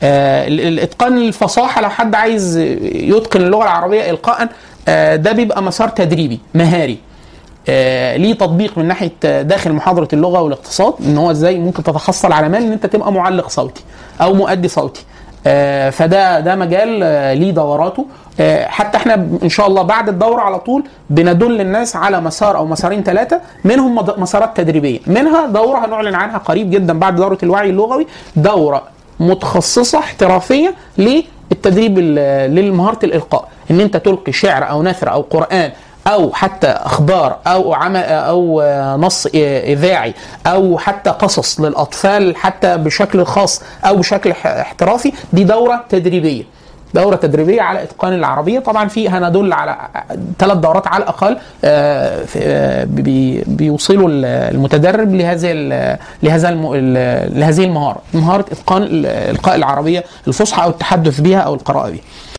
آه، ال- الاتقان الفصاحه لو حد عايز يتقن اللغه العربيه القاء آه، ده بيبقى مسار تدريبي مهاري آه، ليه تطبيق من ناحيه آه، داخل محاضره اللغه والاقتصاد ان هو ازاي ممكن تتحصل على مال ان انت تبقى معلق صوتي او مؤدي صوتي آه، فده ده مجال آه، ليه دوراته آه، حتى احنا ب- ان شاء الله بعد الدوره على طول بندل الناس على مسار او مسارين ثلاثه منهم مد- مسارات تدريبيه منها دوره هنعلن عنها قريب جدا بعد دوره الوعي اللغوي دوره متخصصه احترافيه للتدريب ال- لمهاره الالقاء ان انت تلقي شعر او نثر او قران او حتى اخبار او عمل او آه، نص آه، اذاعي او حتى قصص للاطفال حتى بشكل خاص او بشكل ح- احترافي دي دوره تدريبيه دورة تدريبية على إتقان العربية طبعا في هندل على ثلاث دورات على الأقل آه، في- آه، بي- بيوصلوا المتدرب لهذه ال- لهذا الم- ال- لهذه المهارة مهارة إتقان ال- إلقاء العربية الفصحى أو التحدث بها أو القراءة بها